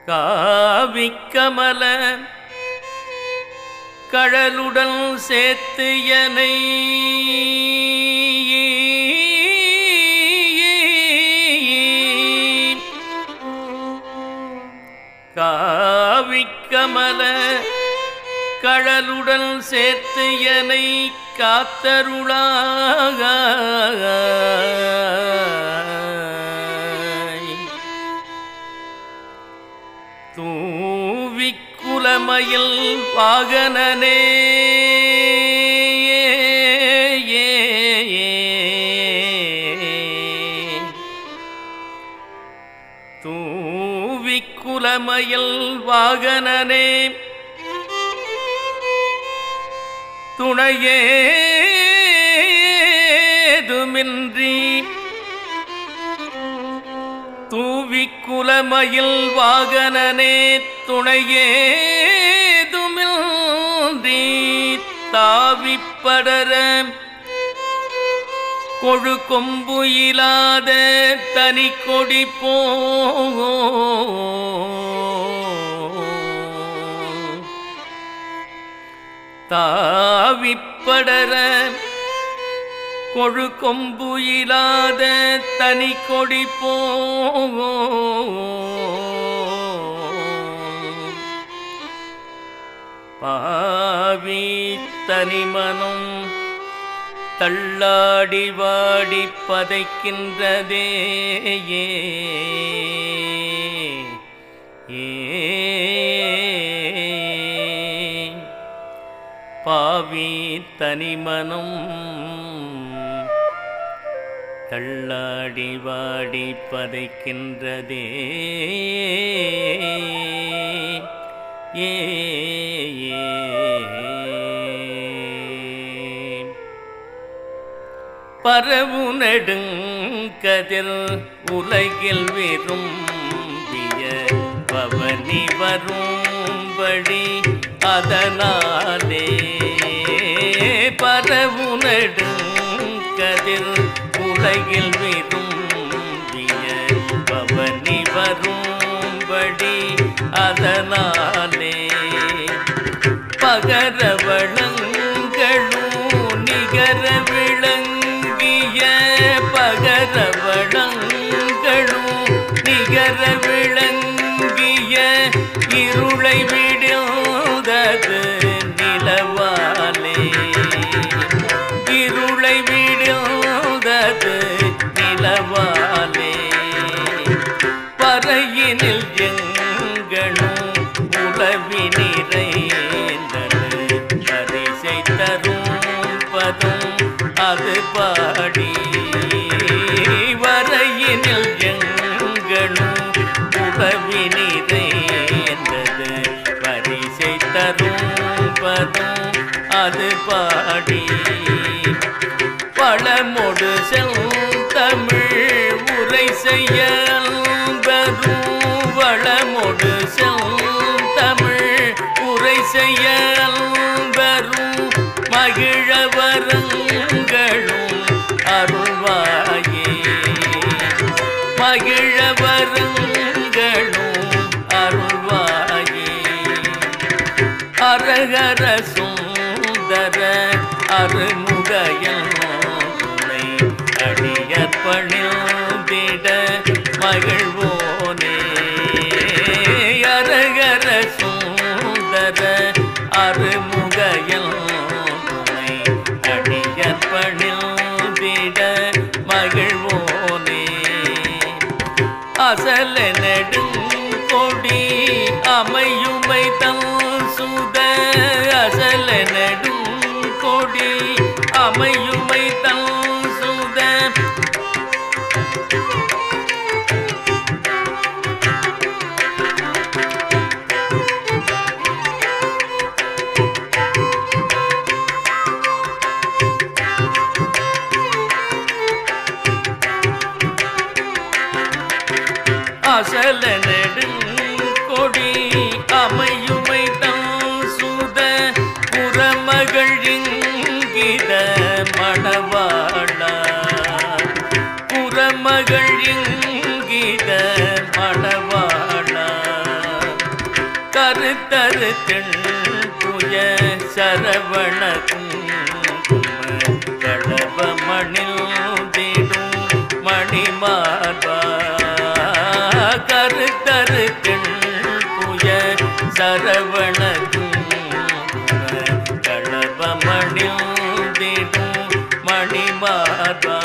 காவிக்கமல கழலுடன் சேர்த்து எனை காவிக்கமல கழலுடன் சேர்த்து எனை காத்தருளாக தூவிக்குலமயில் வாகனனே தூவிக்குலமயில் வாகனனே துணையேதுமின்றி தூவிக்குலமயில் வாகனனே துணையேதுமின்றி தாவிப்படர கொழு கொம்பு இலாத தனி கொடி போ தாவிப்படர கொழு கொம்பு இலாத தனி கொடி போ பாவி தனிமனம் தள்ளாடி வாடி பதைக்கின்றதே ஏ ஏ பாவி தனிமனம் தள்ளாடி வாடி பதைக்கின்றதே ஏ ஏ. பரவு நெடுங்கதிர் உலகில் விரும்பிய பவனி வரும்படி அதனாலே பரவு நெடுங்கதிர் உலகில் விரும்பிய பவனி வரும்படி அதனாலே பகர வளங்களும் நிகர விளங்கிய பகர வளங்களும் நிகர விளங்கிய இருளை விடுதது நிலவாலே இருளை விடுதது நிலவாலே பறையினில் எங்களும் உளவி நிறைந்தது பரிசை தரும் பதும் அது பாடி வரையினில் எங்களும் உளவி நிறைந்தது பரிசை தரும் பதும் அது பாடி பழமொடு செந்தமிழ் உரை செய்ய அன்பரும் வளமொடு செந்தமிழ் உரை செய்ய அன்பரும் மகிழவரங்களும் அருள்வாயே மகிழவரங்களும் அருள்வாயே அரகர சுந்தர அருமுகையன் துணை அடியற்பணிந்திட மகிழ்வோனே அரகர சுந்தர அருமுகையன் துணை அடியற்பணிந்திட மகிழ்வோனே அசல நெடுங்கொடி அமையுமை தன் சுத அசல நெடுங்கொடி அமையுமை தன் சுத அசல நெடுங்கொடி அமையுமை தன் சுத புறமகள் இங்கித மணவாளா புறமகள் இங்கித மணவாளா கருத்தரு புய சரவண களபமணில் திடும் மணிமார்பா கருத்தரு புய சரவண களபமணில் திடும் மணிமார்பா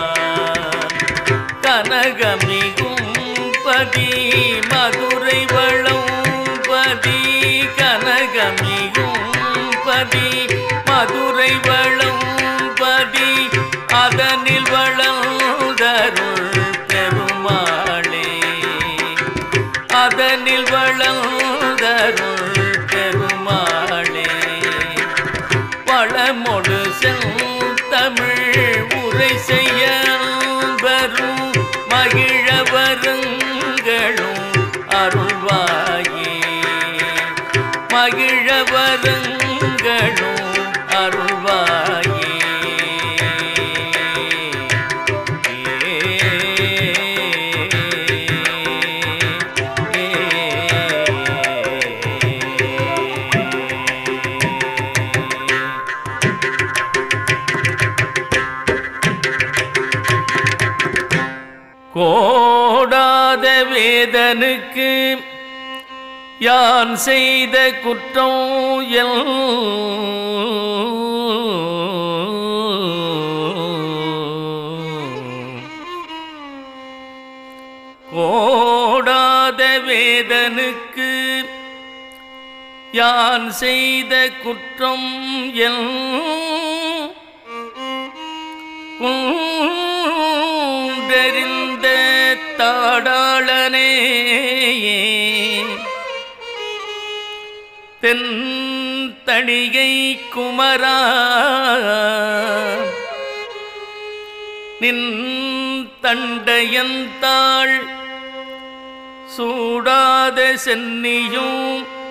கனகமிகும் பதி மதுரை வளம் பதி கனகமிகும் பதி மதுரை வளம் பதி அதனில் வளர்ந்தருள் பெருமாளே அதனில் வளர்ந்தருள் பெருமாளே பழமொடு செந்தமிழ் உரை செய்ய வரும் மகிழவருங்களும் அருள்வாயே மகிழவருங்களும் அருள்வாயே கோடாத வேதனுக்கு யான் செய்த குற்றம் எல் கோடாத வேதனுக்கு யான் செய்த குற்றம் எல் குண்டெறிந்த தாடாளனே தென் தணிகை குமரா நின் தண்டையந்தாள் சூடாத சென்னியும்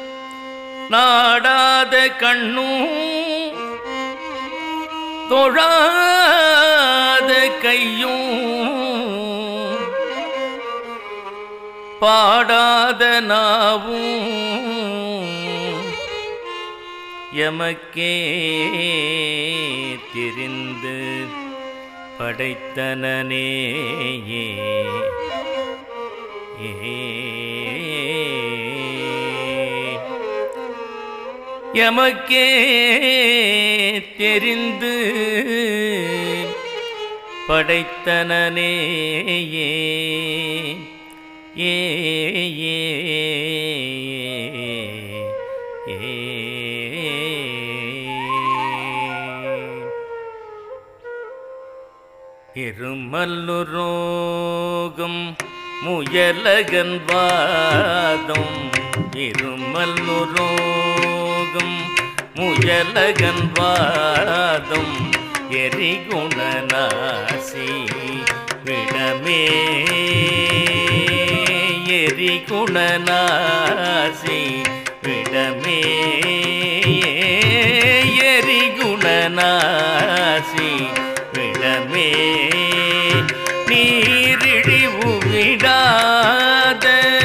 நாடாத கண்ணும் தொழாத கையும் பாடாத நாவும் எமக்கே தெரிந்து படைத்தனனே எமக்கே தெரிந்து படைத்தனனே ஏ ஏ ஏ இருமல்லுரோகம் முயலகன் வாதம் இருமல்லுரோகம் முயலகன் வாதம் எரிகுணநாசி விடமே எரிகுணநாசி விடமே எரிகுணநாசி விடமே நீரிழிவு விடாத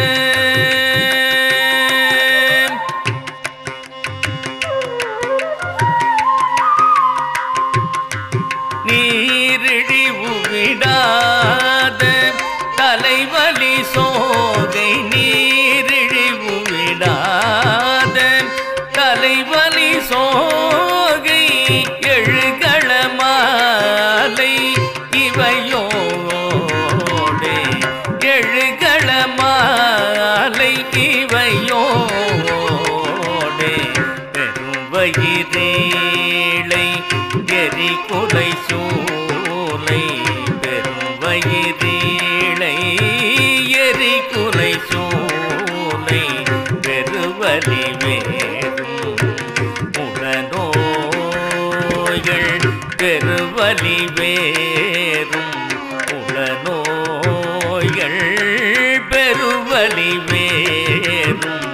நீரிழிவு விடாத தலைவலி சோகை நீரிழிவு விடாத தலைவலி சோகை எழுகள மாலை இவையோடே எழுகள மாலை இவையோடே பெருவயிரேளை எரி குலை சூலை பெருவயிரேளை எரி குலை சூலை பெருவலி வேறும் உடனோய்கள் பெருவலி வேறும் உடனோய்கள் பெருவலி வேறும்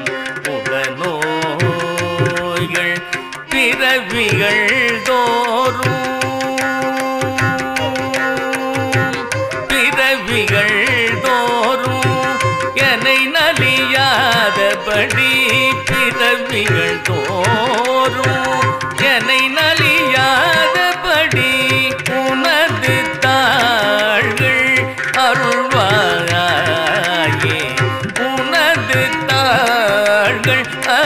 உடனோய்கள் பிறவிகள் தோறும் பிறவிகள் தோறும் என்னை நலியாதபடி பிற பிறவிகள் தோறும் என்னை நலியாதபடி உனது தாள்கள் அருள்வாயே உனது தாள்கள்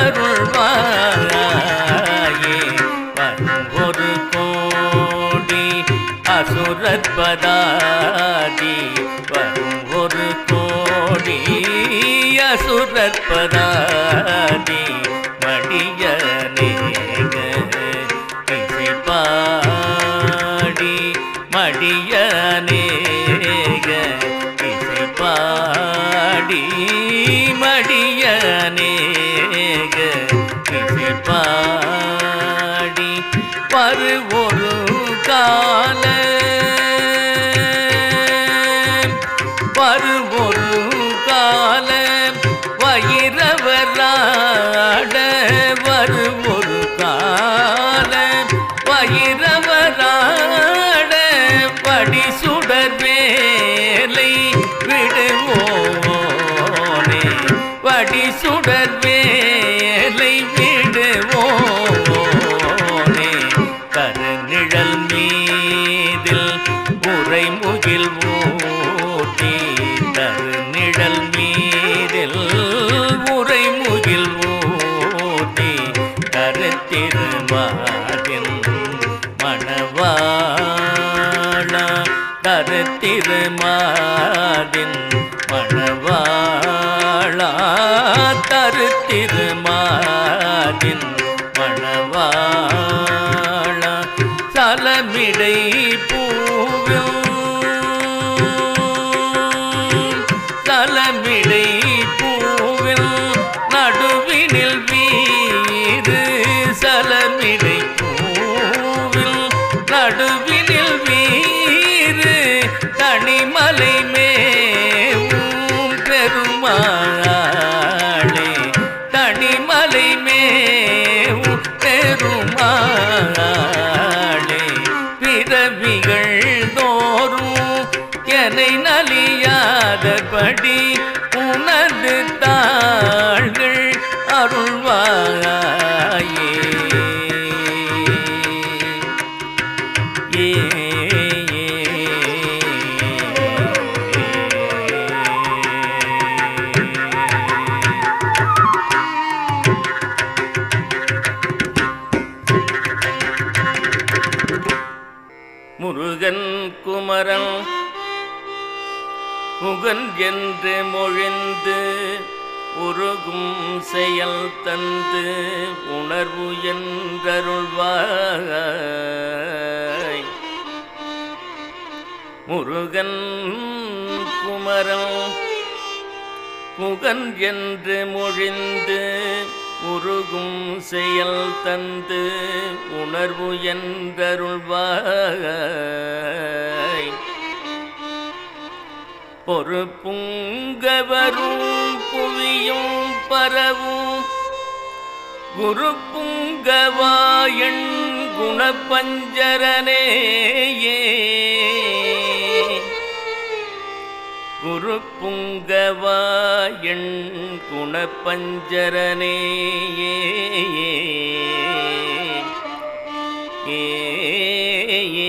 அருள்வாயே வரும் ஒரு கோடி அசுரற்பதாதி வரும் ஒரு கோடி அசுரற்பதாதி மடிய நேக இசை பாடி மடிய நேக இசை பாடி மடிய நேக இசை பாடி பரு ஒரு கால பரு ஒரு கால வயிறவராட வரு ஒரு கால வயிறவராட படி சுடர் வேலை விடுவோனே வடி சுடர் வேலை விடுவோனே கருநிழல் மீதில் உரை முகில் ஊட்டி கருநிழல் மீதில் உரை முகில் ஊட்டி கருத்திருமாதின் மணவாளா கருத்திருமாதின் மணவாளா தருத்திருமாதின் மணவாளா சலமிடை பூவில் சலமிடை பூவில் நடுவினில் வீறு சலமிடை பூவில் நடுவினில் வீறு தனிமலை மேவும் பெருமாளே தனிமலை மேவும் பெருமாளே பிறவிகள் தோறும் என்னை நலியாதபடி உனது தாள்கள் அருள்வாயே ஏ முருகன் குமரன் முகன் என்று மொழிந்து உருகும் செயல் தந்து உணர்வு என்றருள்வாய் முருகன் குமரன் முகன் என்று மொழிந்து உருகும் செயல் தந்து உணர்வு என்றருள்வாய் பொறுப்புங்கவரும் புவியும் பரவும் குரு புங்கவாயன் குணப்பஞ்சரனேயே குரு புங்கவாயன் குணப்பஞ்சரனேயே ஏ ஏ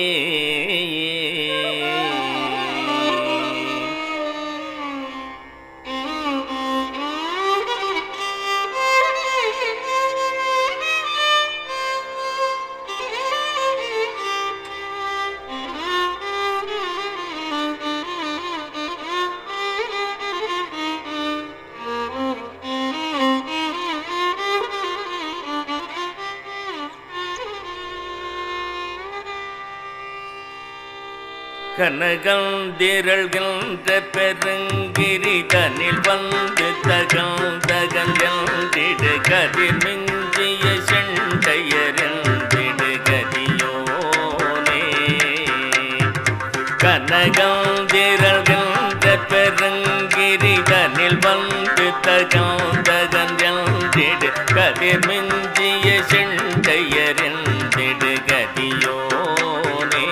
கனகந்திரள்கின்ற பெருங்கிரி தனில் வந்து தகந்தகந்திடு கதிர் மிஞ்சிய செண்டையரிடு கதியோனே கனகந்திரள்கின்ற பெருங்கிரி தனில் வந்து தகந்தகந்திடு கதிர் மிஞ்சிய செண்டையரிடு கதியோனே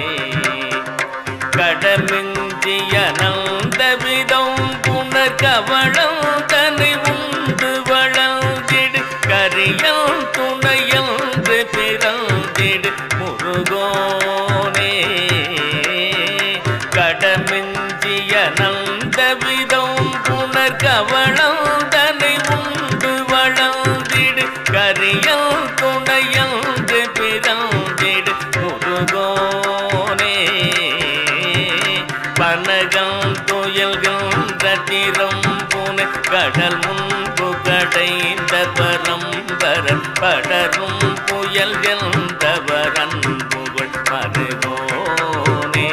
கடமிஞ்சிய நந்த விதம் புனர் கவளம் தனி உண்டு வளர்ந்திடு கரி கலந்தனை உண்டு வளர்ந்திடு கரியல் துணையன்று பிறந்திடு முருகோனே பனகம் துயல்கள் ரத்திரம் புனை கடல் முன்பு கடைந்த பரம்பர படரும் புயல் எந்தவரன் புகழ் மருகோனே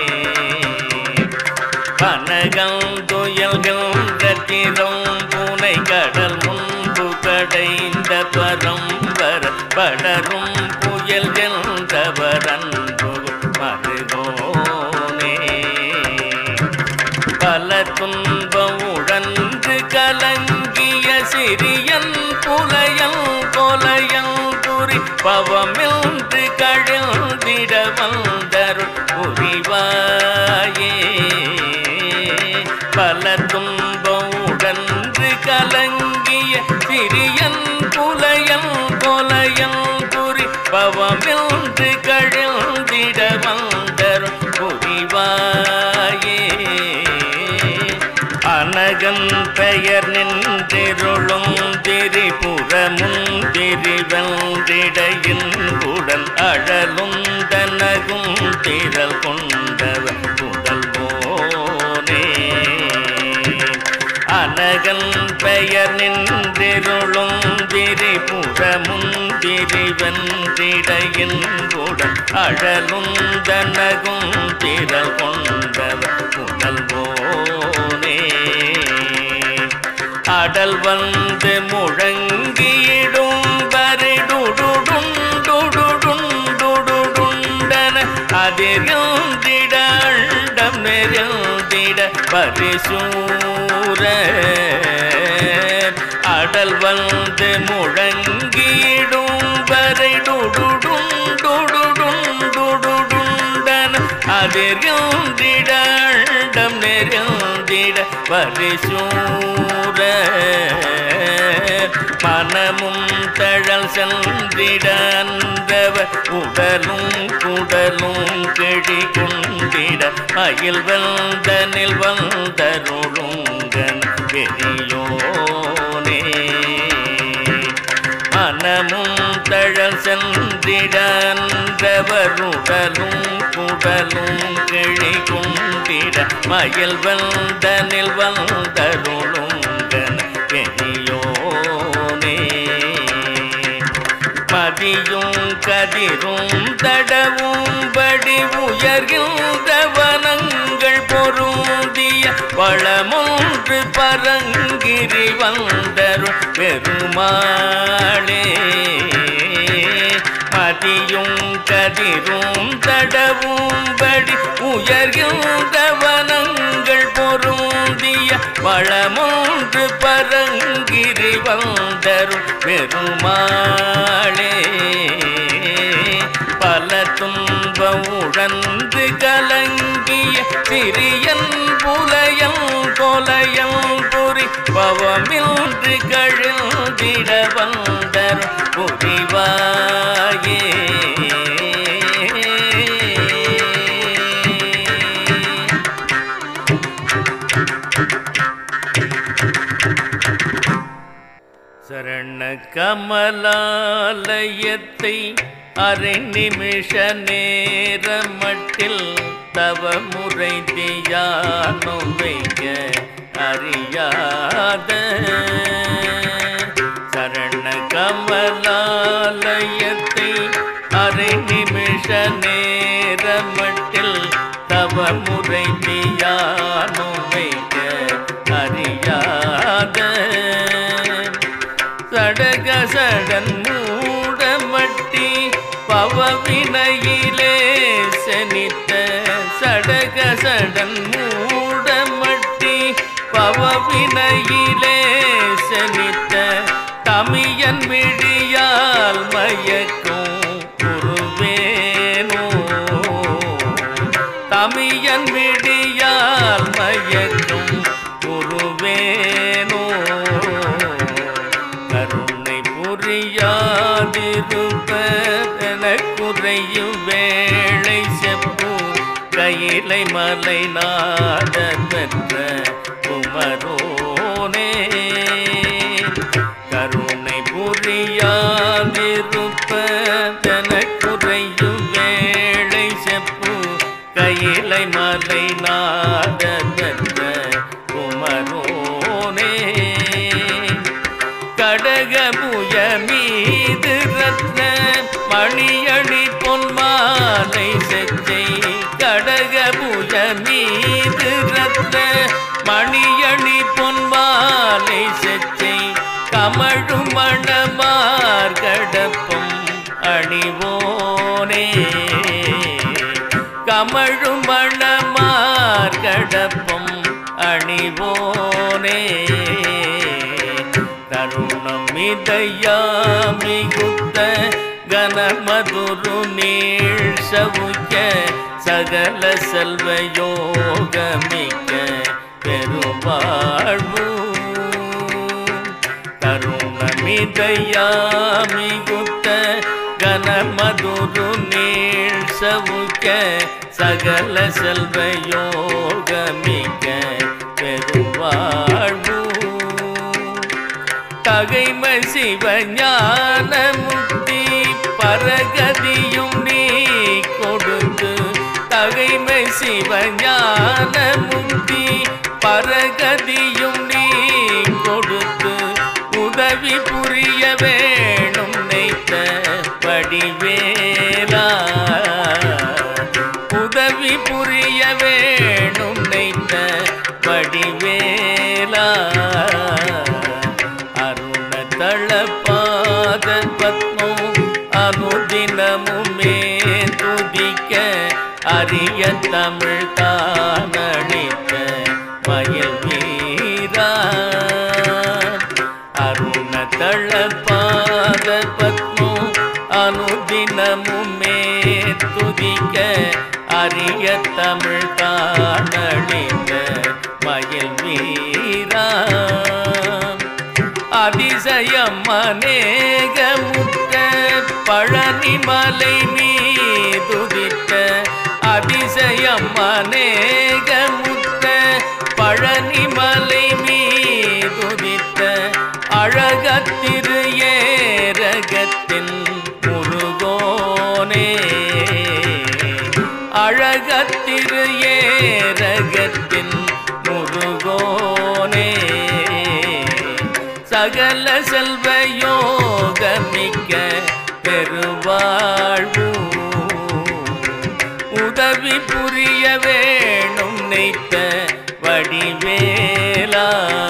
பனகம் துயல்கள் ரத்திரம் புனை கடல் முன்பு கடைந்த பரம்பர படரும் புயல் எந்தவரன் புகழ் மருகோனே பல துன்பம் உழன்று கலங்கிய சிறியன் புலையல் கொலையல் குறி பவமின்று கழிந்திட வந்தருள் புரிவாயே பல துன்பம் உடன்று கலங்கிய சிறியன் புலையல் கொலையல் குறி பவமின்று கழிந்திட வந்தருள் புரிவாயே அனகன் பெயர் நின்றிருளும் திரிபுறமும் திரிவென்றிடையின் உடல் அழலும் தனகும் திரள் கொண்டவர் உடல் போனே அனகன் பெயர் நின்றிருளும் திரிபுறமும் திரிவென்றிடையின் உடல் அழலும் தனகும் திரள் கொண்டவர் உடல் போனே அடல் வந்து முழங்கியிடும் பரிடுடுடுண்டுடுடுண்டுடுண்டன அதிர்ந்திட அண்டம் நெருந்திட பரிசூர அடல் வந்து முழங்கியிடும் பரிடுடுடுண்டுடுடுண்டுடுண்டன அதிர்ந்திட அண்டம் நெருந்திட பரிசூர மனமும் தழல் சென்றிட அந்தவர் உடலும் குடலும் கிழி கொண்டிட மயில் வந்தனில் வந்தருளுங்கன் பெரியோனே மனமும் தழல் சென்றிட அந்தவர் உடலும் குடலும் கிழி கொண்டிட மயில் வந்தனில் வந்தருளுங்கன் பெரியோனே மதியும் கதிரும் தடவும்படி உயர்கின்ற வனங்கள் பொருந்திய வளமொன்று பரங்கிரி வந்தருள் பெருமாளே மதியும் கதிரும் தடவும்படி உயர்கின்ற வனங்கள் பொருந்திய வளமொன்று பரங்கிரி வந்தருள் பெருமாளே பல துன்பம் உழந்து கலங்கிய சிறியன் புலையல் கொலையல் புரி பவமின்று கழிந்திட வந்தருள் புரிவாயே சரண கமலாலயத்தை அரை நிமிஷ நேர மட்டில் தவ முறை தியானோ வைக்க அறியாத சரண கமலாலயத்தை அரை நிமிஷ நேர மட்டில் தவ முறை தியானோ வைக்க அறியாத சடக சடன் மூடமட்டி பவவினையிலே செனித்த சடக சடன் மூடமட்டி பவவினையிலே செனித்த தமியன் விழியால் மயக்கும் குருவேனோ தமியன் விழியால் மயக்கும் குருவேனோ கருணை புரியாதிருப்பன குறையும் வேளை செப்பு கையிலை மலை நாத பெற்ற குமரோனே கடகபுய மீது ரத்ன மணியணி பொன்மாலை செஞ்சை கடகபுய மீது ரத்ன மணியணி பொன்மாலை செஞ்சை கமழும் மணமார்கடப்பும் அணிவோனே கமழும் மணமார்கடப்பும் அணிவோனே தருணம் இதயாமிகுத்த கனமதுரு நீள் சவுக்க சகல செல்வ யோகமிக்க பெருவாழ்வு தருணமிதயாமிகுத்த கனமதுரு நீள் சவுக்க சகல செல்வ யோகமிக்க பெருவாழ்வு தகைம சிவஞான முக்தி பரகதியும் நீ கொடுத்து தகைம சிவஞான முக்தி பரகதியும் நீ கொடுத்து உதவி புரிய வேணும் நெய்த்த வடிவேலா உதவி புரிய வேணும் நெய்த்த வடிவேலா அருண தளபாத பத்மம் அனுதினமுமே துதிக்க அரிய தமிழ் தானடித்த மயில் வீரா அருண தளபாத பத்மம் அனுதினமுமே துதிக்க அரிய தமிழ் தானடித்த மயில் வீரா அதிசயம் அநேகமுற்ற பழனிமலை மீதுதித்த அதிசயம் அநேகமுற்ற பழனிமலை மீதுதித்த அழகத்திரு ஏரகத்தின் முருகோனே அழகத்திரு ஏரகத்தின் முருகோனே சகல செல்வ யோகமிக்க பெருவாழ்வு உதவி புரிய வேணும் நெய்த்த வடிவேலா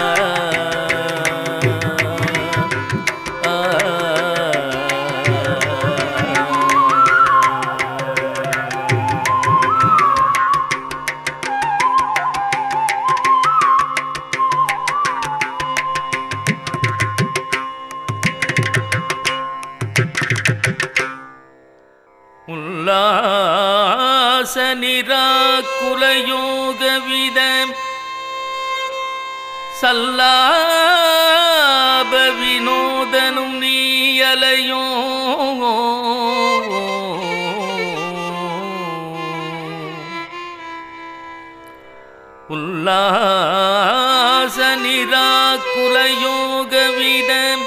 உல்லாச நிராக்குல யோக விதம் சல்லாப வினோதனும் நீயலையோ உல்லாச நிராக்குல யோக விதம்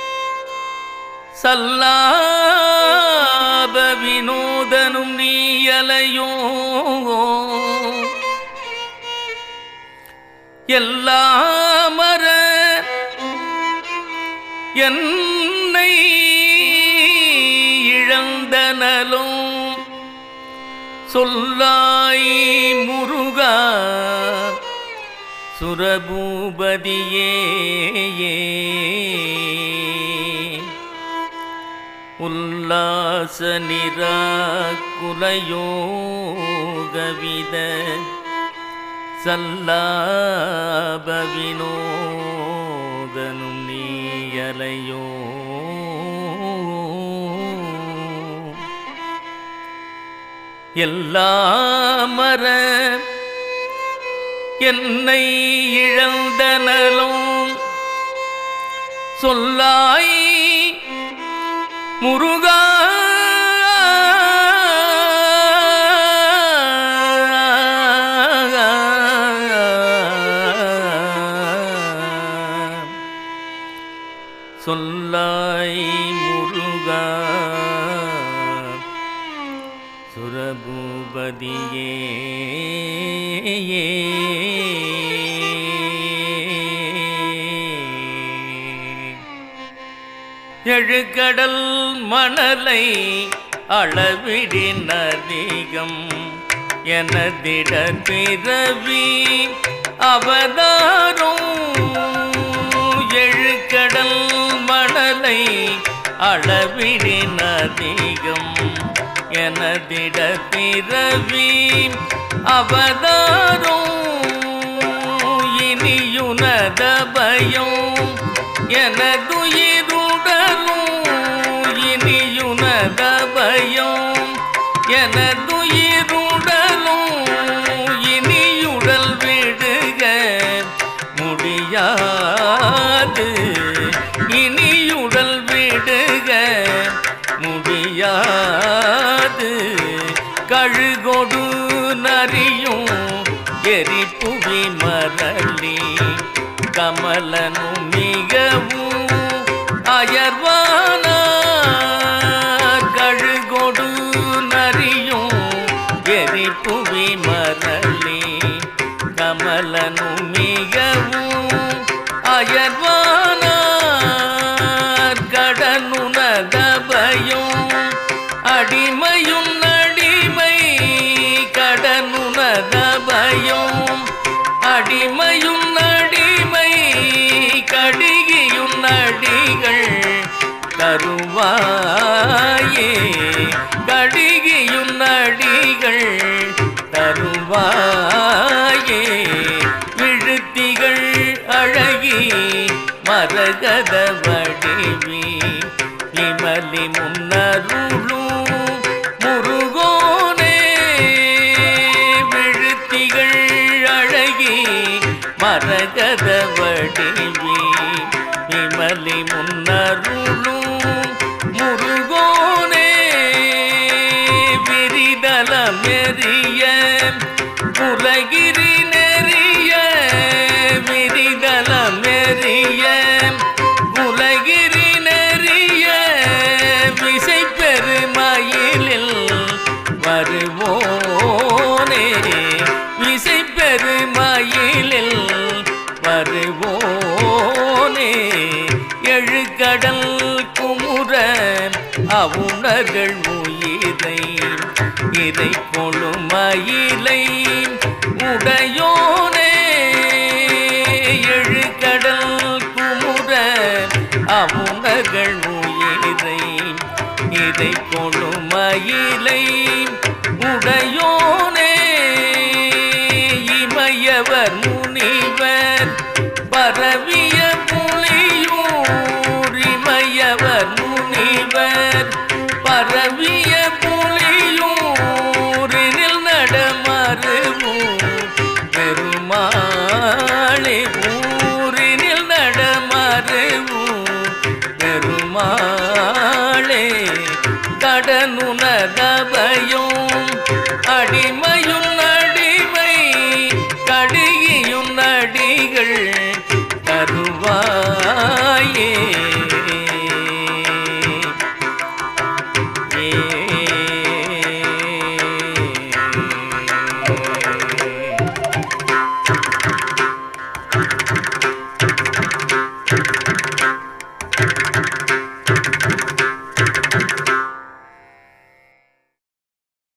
சல்லாப வினோதனும் நீயலையோ எல்லாமர என்னை இழந்தனலும் சொல்லாய் முருகா சுரபூபதியே உல்லாச நிராகுலயோகவித சல்லாப வினோதனும் நீயலையோ எல்லாமர என்னை இழந்தனலும் சொல்லாய் முருகா சொல்லாய் முருகா சுரபூபதியே எழுகடல் மணலை அளவிடின் அதிகம் எனதிட பிறவி அவதாரம் எழுகடல் மணலை அளவிடின் அதிகம் எனதிட பிறவி அவதாரம் இனியுனத பயம் எனதுயிருடலும் இனியுனத பயம் எனதுயிருடலும் இனியுடல் விடுக முடியாது இனியுடல் விடுக முடியாது கழுகொடு நரியும் எரிப்புவி மரளி கமலனும் மிகவும் அயர்வான கழுகொடு நரியும் எரிப்புவி மரளி கமலனும் மிகவும் அயர்வான கடனுனத பயம் அடிமையும் நடிமை கடனுனத பயம் அடிமையும் நடிமை கடிகியும் நடிகள் தருவாயே கடிகியும் நடிகள் தருவாயே விழுத்திகள் அழகி மரகத வடிவி இமலி முன்னருளும் முருகோனே விழுத்திகள் அழகி மரகத வடிவி இமலி முன்னருளும் முருகோனே விரிதலம் எரிய உலகிரி நெறிய விரிதலம் எரிய உலகிரி நெறிய விசை பெருமயிலில் வருவோனே விசை பெருமயிலில் வருவோனே எழுகடல் குமுற அவுணர்கள் உயிரை இதை கொழுமயிலை உடையோனே எழுகடல் குமுற அவுணர்கள் உயிரை இதை கொழுமயிலை உடையோனே இமையவர் முனிவர் பரவிய புலியூர் இமையவர் முனிவர் பரவிய புலியூரினில் நடமருவும் பெருமாளே ஊரினில் நடமருவும் பெருமாளே கடனுனதபயம்